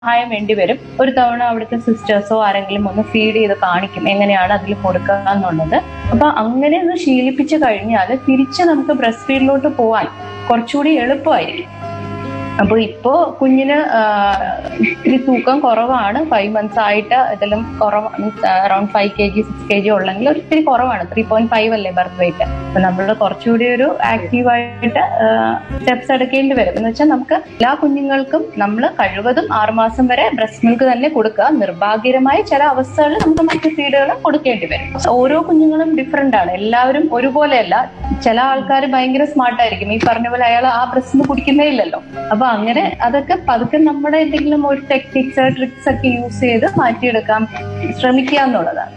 സഹായം വേണ്ടി വരും ഒരു തവണ അവിടുത്തെ സിസ്റ്റേഴ്സോ ആരെങ്കിലും ഒന്ന് ഫീഡ് ചെയ്ത് കാണിക്കും എങ്ങനെയാണ് അതിൽ കൊടുക്കുക എന്നുള്ളത് അപ്പൊ അങ്ങനെ ഒന്ന് ശീലിപ്പിച്ചു കഴിഞ്ഞാൽ തിരിച്ച് നമുക്ക് ബ്രസ്റ്റ് ഫീഡിലോട്ട് പോവാൻ കുറച്ചുകൂടി എളുപ്പമായിരിക്കും അപ്പൊ ഇപ്പോ കുഞ്ഞിന് ആ, ഇത്തിരി തൂക്കം കുറവാണ് ഫൈവ് മന്ത്സ് ആയിട്ട് ഇതിലും കുറവ് around five K G six K G ഉള്ളെങ്കിൽ ഒരു ഇത്തിരി കുറവാണ് ത്രീ പോയിന്റ് ഫൈവ് അല്ലേ ബർത്ത് വെയിറ്റ് അപ്പൊ നമ്മൾ കുറച്ചുകൂടി ഒരു ആക്റ്റീവായിട്ട് സ്റ്റെപ്സ് എടുക്കേണ്ടി വരും എന്ന് വെച്ചാൽ നമുക്ക് എല്ലാ കുഞ്ഞുങ്ങൾക്കും നമ്മൾ കഴിവതും ആറുമാസം വരെ ബ്രസ്റ്റ് മിൽക്ക് തന്നെ കൊടുക്കുക നിർഭാഗ്യകരമായ ചില അവസ്ഥകളിൽ നമുക്ക് മറ്റു ഫീഡുകൾ കൊടുക്കേണ്ടി വരും ഓരോ കുഞ്ഞുങ്ങളും ഡിഫറെന്റ് ആണ് എല്ലാവരും ഒരുപോലെയല്ല ചില ആൾക്കാർ ഭയങ്കര സ്മാർട്ട് ആയിരിക്കും ഈ പറഞ്ഞ പോലെ അയാൾ ആ ബ്രസ്റ്റ് കുടിക്കുന്നേ ഇല്ലല്ലോ അപ്പൊ അങ്ങനെ അതൊക്കെ പതുക്കെ നമ്മുടെ എന്തെങ്കിലും ഒരു ടെക്നിക്സ് ട്രിക്സ് ഒക്കെ യൂസ് ചെയ്ത് മാറ്റിയെടുക്കാൻ ശ്രമിക്കുക എന്നുള്ളതാണ്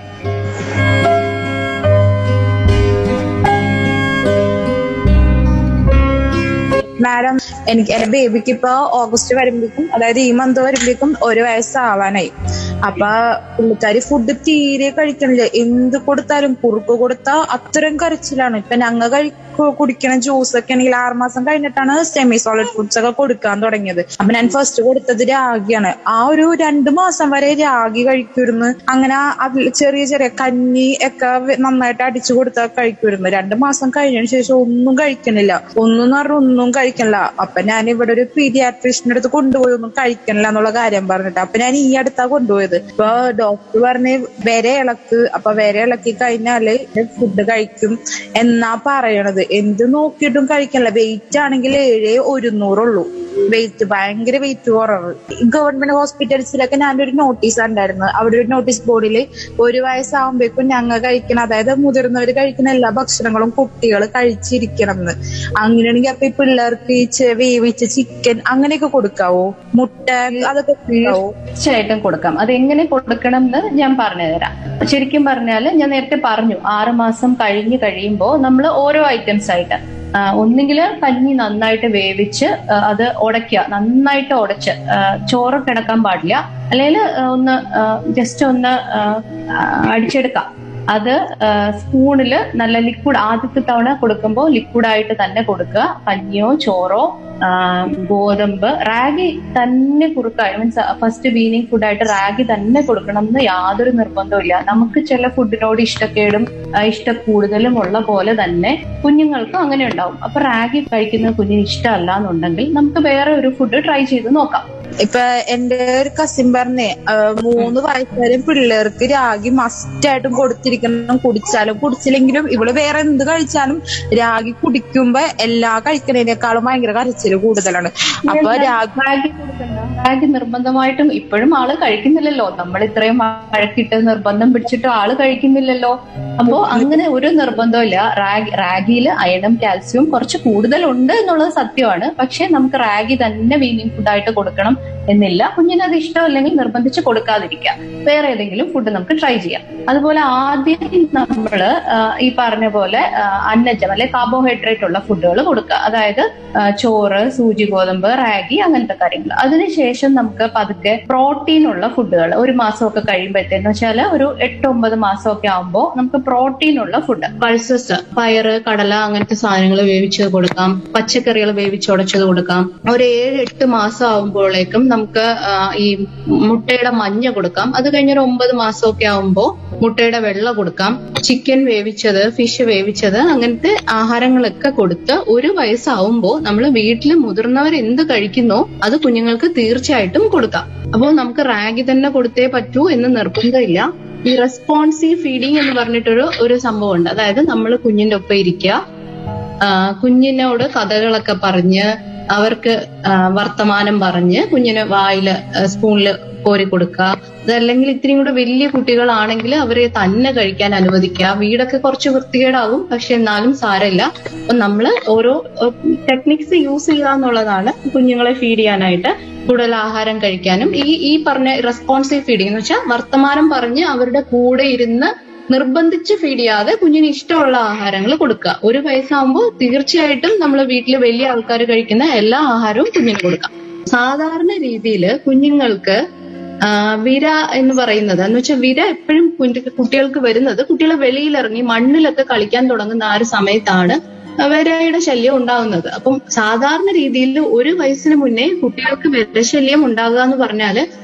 മാഡം എനിക്ക് എന്റെ ബേബിക്ക് ഇപ്പൊ ഓഗസ്റ്റ് വരുമ്പോഴേക്കും അതായത് ഈ മന്ത് വരുമ്പോഴേക്കും ഒരു വയസ്സാവാനായി അപ്പൊ പുള്ളിക്കാരി ഫുഡ് തീരെ കഴിക്കണില്ല എന്ത് കൊടുത്താലും കുറുക്ക് കൊടുത്താൽ അത്രയും കരച്ചിലാണ് ഇപ്പൊ ഞങ്ങൾ കഴി കുടിക്കണ ജ്യൂസ് ഒക്കെ ആണെങ്കിൽ ആറുമാസം കഴിഞ്ഞിട്ടാണ് സെമി സോളിഡ് ഫുഡ്സ് ഒക്കെ കൊടുക്കാൻ തുടങ്ങിയത് അപ്പൊ ഞാൻ ഫസ്റ്റ് കൊടുത്തത് രാഗിയാണ് ആ ഒരു രണ്ടു മാസം വരെ രാഗി കഴിക്കുമായിരുന്നു അങ്ങനെ അതിൽ ചെറിയ ചെറിയ കഞ്ഞി ഒക്കെ വെ- നന്നായിട്ട് അടിച്ചു കൊടുത്താൽ കഴിക്കുമായിരുന്നു രണ്ടു മാസം കഴിഞ്ഞതിന് ശേഷം ഒന്നും കഴിക്കണില്ല ഒന്നും എന്ന് പറഞ്ഞാൽ ഒന്നും കഴിക്കണില്ല അപ്പൊ ഞാൻ ഇവിടെ ഒരു പീഡിയാട്രീഷ്യന്റെ അടുത്ത് കൊണ്ടുപോയി ഒന്നും കഴിക്കണില്ല എന്നുള്ള കാര്യം പറഞ്ഞിട്ട് അപ്പൊ ഞാൻ ഈ അടുത്താ കൊണ്ടുപോയത് ഇപ്പൊ ഡോക്ടർ പറഞ്ഞ് വരെ ഇളക്ക് അപ്പൊ വരെ ഇളക്കി കഴിഞ്ഞാല് ഫുഡ് കഴിക്കും എന്നാ പറയണത് എന്ത് നോക്കിയിട്ടും കഴിക്കണില്ല വെയിറ്റ് ആണെങ്കിൽ ഏഴ് ഒരുന്നൂറുള്ളൂ വെയിറ്റ് ഭയങ്കര വെയിറ്റ് കുറവ് ഗവൺമെന്റ് ഹോസ്പിറ്റൽസിലൊക്കെ ഞാനൊരു നോട്ടീസ് ഉണ്ടായിരുന്നു അവിടെ ഒരു നോട്ടീസ് ബോർഡിൽ ഒരു വയസ്സാകുമ്പോഴേക്കും ഞങ്ങൾ കഴിക്കണം അതായത് മുതിർന്നവർ കഴിക്കുന്ന എല്ലാ ഭക്ഷണങ്ങളും കുട്ടികൾ കഴിച്ചിരിക്കണം എന്ന് അങ്ങനെയാണെങ്കിൽ അപ്പൊ ഈ പിള്ളേർക്ക് ഈ ചെ- വേവിച്ച ചിക്കൻ അങ്ങനെയൊക്കെ കൊടുക്കാവോ മുട്ട അതൊക്കെ കൊടുക്കാവോ തീർച്ചയായിട്ടും കൊടുക്കാം അത് എങ്ങനെ കൊടുക്കണം എന്ന് ഞാൻ പറഞ്ഞു തരാം ശരിക്കും പറഞ്ഞാൽ ഞാൻ നേരത്തെ പറഞ്ഞു ആറ് മാസം കഴിഞ്ഞ് കഴിയുമ്പോൾ നമ്മൾ ഓരോ ഐറ്റംസ് ആയിട്ട് ഒന്നുകിൽ കഞ്ഞി നന്നായിട്ട് വേവിച്ച് ആ, അത് ഉടയ്ക്കുക നന്നായിട്ട് ഉടച്ച് ആ, ചോറ് കിടക്കാൻ പാടില്ല അല്ലെങ്കിൽ ഒന്ന് ജസ്റ്റ് ഒന്ന് ആ, ആ, അടിച്ചെടുക്കാം അത് സ്പൂണില് നല്ല ലിക്വിഡ് ആദ്യത്തെ തവണ കൊടുക്കുമ്പോൾ ലിക്വിഡായിട്ട് തന്നെ കൊടുക്കുക കഞ്ഞിയോ ചോറോ ആ, ഗോതമ്പ് റാഗി തന്നെ കുറുക്കായി മീൻസ് ഫസ്റ്റ് വീനിങ് ഫുഡായിട്ട് റാഗി തന്നെ കൊടുക്കണം എന്ന് യാതൊരു നിർബന്ധമില്ല നമുക്ക് ചില ഫുഡിനോട് ഇഷ്ടക്കേടും ആ, ഇഷ്ടക്കൂടുതലും ഉള്ള പോലെ തന്നെ കുഞ്ഞുങ്ങൾക്കും അങ്ങനെ ഉണ്ടാവും അപ്പൊ റാഗി കഴിക്കുന്ന കുഞ്ഞിന് ഇഷ്ടമല്ല എന്നുണ്ടെങ്കിൽ നമുക്ക് വേറെ ഒരു ഫുഡ് ട്രൈ ചെയ്ത് നോക്കാം ഇപ്പൊ എന്റെ ഒരു കസിൻ പറഞ്ഞേ ആ, മൂന്ന് വയസ്സുവരെ പിള്ളേർക്ക് രാഗി മസ്റ്റ് ആയിട്ടും കൊടുത്തിരിക്കണം കുടിച്ചാലും കുടിച്ചില്ലെങ്കിലും ഇവള് വേറെ എന്ത് കഴിച്ചാലും രാഗി കുടിക്കുമ്പോ എല്ലാ കഴിക്കുന്നതിനേക്കാളും ഭയങ്കര കരച്ചില് കൂടുതലാണ് അപ്പൊ രാഗി റാഗി കൊടുക്കണ്ട റാഗി നിർബന്ധമായിട്ടും ഇപ്പോഴും ആള് കഴിക്കുന്നില്ലല്ലോ നമ്മൾ ഇത്രയും വഴക്കിട്ട് നിർബന്ധം പിടിച്ചിട്ട് ആള് കഴിക്കുന്നില്ലല്ലോ അപ്പോ അങ്ങനെ ഒരു നിർബന്ധമില്ല റാഗി റാഗിയിൽ അയണും കാൽസ്യവും കുറച്ച് കൂടുതലുണ്ട് എന്നുള്ളത് സത്യമാണ് പക്ഷെ നമുക്ക് റാഗി തന്നെ വീനിങ് ഫുഡായിട്ട് കൊടുക്കണം എന്നില്ല കുഞ്ഞിന് അത് ഇഷ്ടമല്ലെങ്കിൽ നിർബന്ധിച്ച് കൊടുക്കാതിരിക്കാം വേറെ ഏതെങ്കിലും ഫുഡ് നമുക്ക് ട്രൈ ചെയ്യാം അതുപോലെ ആദ്യം നമ്മള് ആ, ഈ പറഞ്ഞ പോലെ ആ, അന്നജം അല്ലെ കാർബോഹൈഡ്രേറ്റ് ഉള്ള ഫുഡുകൾ കൊടുക്കുക അതായത് ആ, ചോറ് സൂചി ഗോതമ്പ് റാഗി അങ്ങനത്തെ കാര്യങ്ങൾ അതിനുശേഷം നമുക്ക് പതുക്കെ പ്രോട്ടീൻ ഉള്ള ഫുഡുകൾ ഒരു മാസമൊക്കെ കഴിയുമ്പോഴത്തേന്ന് വെച്ചാൽ ഒരു എട്ട് ഒമ്പത് മാസമൊക്കെ ആകുമ്പോൾ നമുക്ക് പ്രോട്ടീൻ ഉള്ള ഫുഡ് പൾസസ് പയറ് കടല അങ്ങനത്തെ സാധനങ്ങൾ വേവിച്ചത് കൊടുക്കാം പച്ചക്കറികൾ വേവിച്ചുടച്ചത് കൊടുക്കാം ഒരു ഏഴ് എട്ട് മാസം ആകുമ്പോഴേക്കും നമുക്ക് ആ, ഈ മുട്ടയുടെ മഞ്ഞ കൊടുക്കാം അത് കഴിഞ്ഞൊരു ഒമ്പത് മാസമൊക്കെ ആകുമ്പോൾ മുട്ടയുടെ വെള്ള കൊടുക്കാം ചിക്കൻ വേവിച്ചത് ഫിഷ് വേവിച്ചത് അങ്ങനത്തെ ആഹാരങ്ങളൊക്കെ കൊടുത്ത് ഒരു വയസ്സാവുമ്പോൾ നമ്മൾ വീട്ടിൽ മുതിർന്നവർ എന്ത് കഴിക്കുന്നോ അത് കുഞ്ഞുങ്ങൾക്ക് തീർച്ചയായിട്ടും കൊടുക്കാം അപ്പോൾ നമുക്ക് റാഗി തന്നെ കൊടുത്തേ പറ്റൂ എന്ന് നിർബന്ധമില്ല ഈ റെസ്പോൺസീവ് ഫീഡിങ് എന്ന് പറഞ്ഞിട്ടൊരു ഒരു സംഭവമുണ്ട് അതായത് നമ്മൾ കുഞ്ഞിന്റെ ഒപ്പം ഇരിക്കുക ആ, കുഞ്ഞിനോട് കഥകളൊക്കെ പറഞ്ഞ് അവർക്ക് ആ, വർത്തമാനം പറഞ്ഞ് കുഞ്ഞിന് വായില് സ്പൂണില് കോരി കൊടുക്കുക അതല്ലെങ്കിൽ ഇത്തിരി കൂടെ വലിയ കുട്ടികളാണെങ്കിൽ അവരെ തന്നെ കഴിക്കാൻ അനുവദിക്കുക വീടൊക്കെ കുറച്ച് വൃത്തികേടാവും പക്ഷെ എന്നാലും സാരമില്ല അപ്പൊ നമ്മള് ഓരോ ടെക്നിക്സ് യൂസ് ചെയ്യുക എന്നുള്ളതാണ് കുഞ്ഞുങ്ങളെ ഫീഡ് ചെയ്യാനായിട്ട് കൂടുതൽ ആഹാരം കഴിക്കാനും ഈ ഈ പറഞ്ഞ റെസ്പോൺസീവ് ഫീഡിങ് എന്ന് വെച്ചാൽ വർത്തമാനം പറഞ്ഞ് അവരുടെ കൂടെ ഇരുന്ന് നിർബന്ധിച്ച് ഫീഡ് ചെയ്യാതെ കുഞ്ഞിന് ഇഷ്ടമുള്ള ആഹാരങ്ങൾ കൊടുക്കുക ഒരു വയസ്സാകുമ്പോൾ തീർച്ചയായിട്ടും നമ്മൾ വീട്ടിൽ വലിയ ആൾക്കാർ കഴിക്കുന്ന എല്ലാ ആഹാരവും കുഞ്ഞിന് കൊടുക്കാം സാധാരണ രീതിയിൽ കുഞ്ഞുങ്ങൾക്ക് ആ, വിര എന്ന് പറയുന്നത് എന്ന് വെച്ചാൽ വിര എപ്പോഴും കുഞ്ഞു- കുട്ടികൾക്ക് വരുന്നത് കുട്ടികളെ വെളിയിലിറങ്ങി മണ്ണിലൊക്കെ കളിക്കാൻ തുടങ്ങുന്ന ആ ഒരു സമയത്താണ് വിരയുടെ ശല്യം ഉണ്ടാകുന്നത് അപ്പം സാധാരണ രീതിയിൽ ഒരു വയസ്സിന് മുന്നേ കുട്ടികൾക്ക് വിരശല്യം ഉണ്ടാകുക എന്ന് പറഞ്ഞാല്